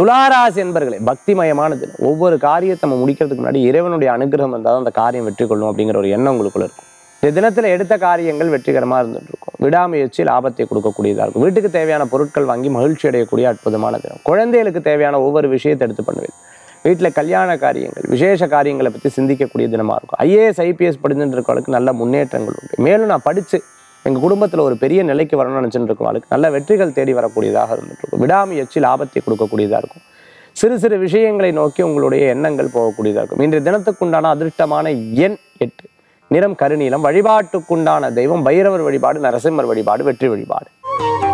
துளாராசி என்பர்களே பக்திமயமான தினம் ஒவ்வொரு காரியத்தை நம்ம முடிக்கிறதுக்கு முன்னாடி இறைவனுடைய அனுகிரகம் இருந்தால் தான் அந்த காரியம் வெற்றி கொள்ளும் அப்படிங்கிற ஒரு எண்ணம் உங்களுக்குள்ள இருக்கும் இந்த தினத்தில் எடுத்த காரியங்கள் வெற்றிகரமாக இருந்துட்டு இருக்கும் விடாமுயற்சி லாபத்தை கொடுக்கக்கூடியதாக இருக்கும் வீட்டுக்கு தேவையான பொருட்கள் வாங்கி மகிழ்ச்சி அடையக்கூடிய அற்புதமான தினம் குழந்தைகளுக்கு தேவையான ஒவ்வொரு விஷயத்தை எடுத்து பண்ணுவேன் வீட்டில் கல்யாண காரியங்கள் விசேஷ காரியங்களை பற்றி சிந்திக்கக்கூடிய தினமாக இருக்கும் ஐஏஎஸ் ஐபிஎஸ் படிச்சுட்டு இருக்கவங்களுக்கு நல்ல முன்னேற்றங்கள் உண்டு மேலும் நான் படித்து எங்கள் குடும்பத்தில் ஒரு பெரிய நிலைக்கு வரணும்னு நினச்சிட்டு இருக்கவங்களுக்கு நல்ல வெற்றிகள் தேடி வரக்கூடியதாக இருந்துட்டு இருக்கும் விடாமுயற்சி லாபத்தை கொடுக்கக்கூடியதாக இருக்கும் சிறு சிறு விஷயங்களை நோக்கி உங்களுடைய எண்ணங்கள் போகக்கூடியதாக இருக்கும் இன்றைய தினத்துக்குண்டான அதிர்ஷ்டமான எண் எட்டு நிறம் கருநீலம் வழிபாட்டுக்குண்டான தெய்வம் பைரவர் வழிபாடு நரசிம்மர் வழிபாடு வெற்றி வழிபாடு